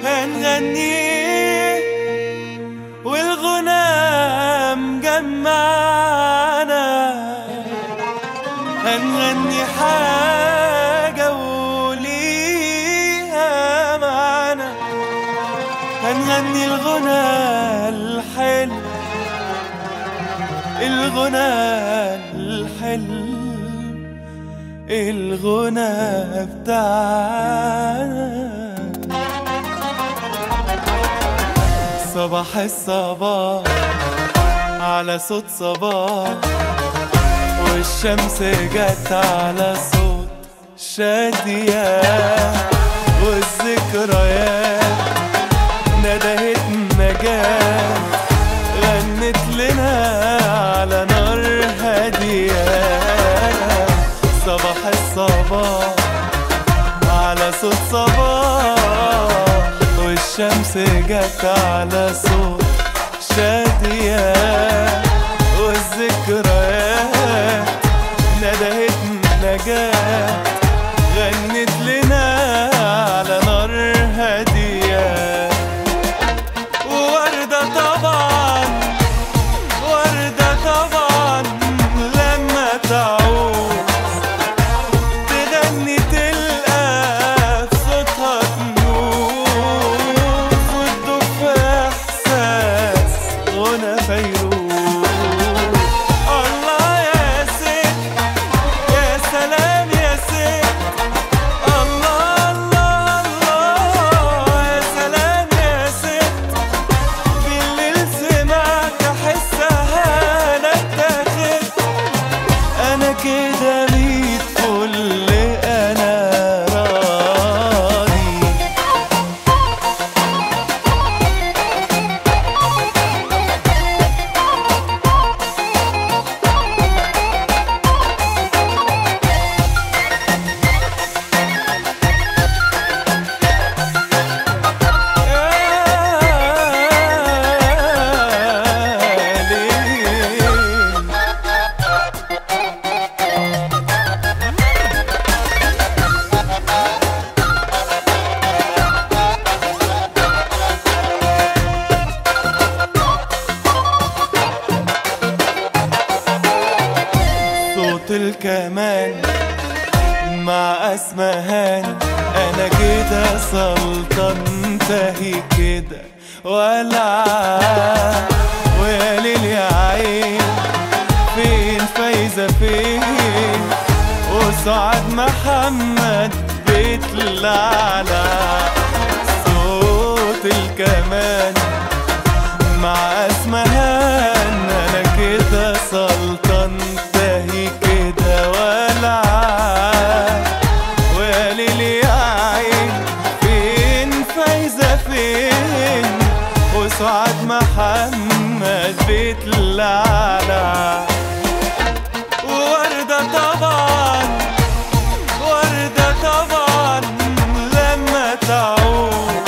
هنغنيه والغنى مجمعنا هنغني حاجة وليها معنى هنغني الغنى الحلو الغنى الحلو الغنى بتاعنا صباح الصباح على صوت صباح والشمس جت على صوت شادية والذكريات ندهت نجاة غنت لنا على نار هادية صباح الصباح على صوت صباح والشمس جت على صوت شادية والذكريات ندهت نجاة غنت لنا على نار هادية وردة طبعا وردة طبعا لما تعود تغني تلقى في صوتها تنور وتدوب في احساس غنى فيروز الله يا ست يا سلام يا ست الله الله الله يا سلام يا ست بالليل سمعت احسها انا اتاخدت انا كده ميت فل انا راضي يا ليل صوت الكمان مع اسمهان انا كده سلطان تهي كده ولا ويا ليل يا عين فين فايزة فين وسعاد محمد بيطلع صوت الكمان مع اسمهان انا كده سلطان تهي كده ولا ويا ليل يا عين فين فايزة فين وسعاد محمد بيطلع وردة طبعا وردة طبعا لما تعود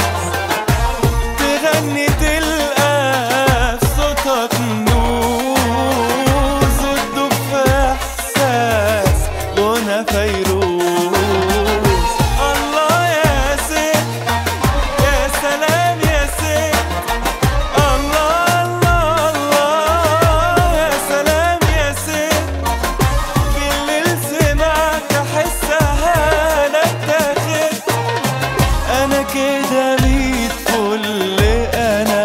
تغني تلقى في صوتها كنوز وتدوب في احساس غنى فيروز الله يا ست يا سلام يا ست الله الله الله يا سلام يا ست بالليل سمعت احسها انا اتاخدت انا كده ميت فل انا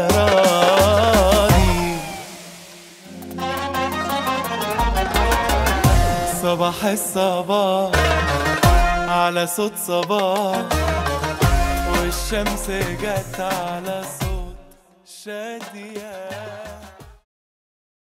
راضي صباح الصباح على صوت صباح والشمس جت على صوت شادية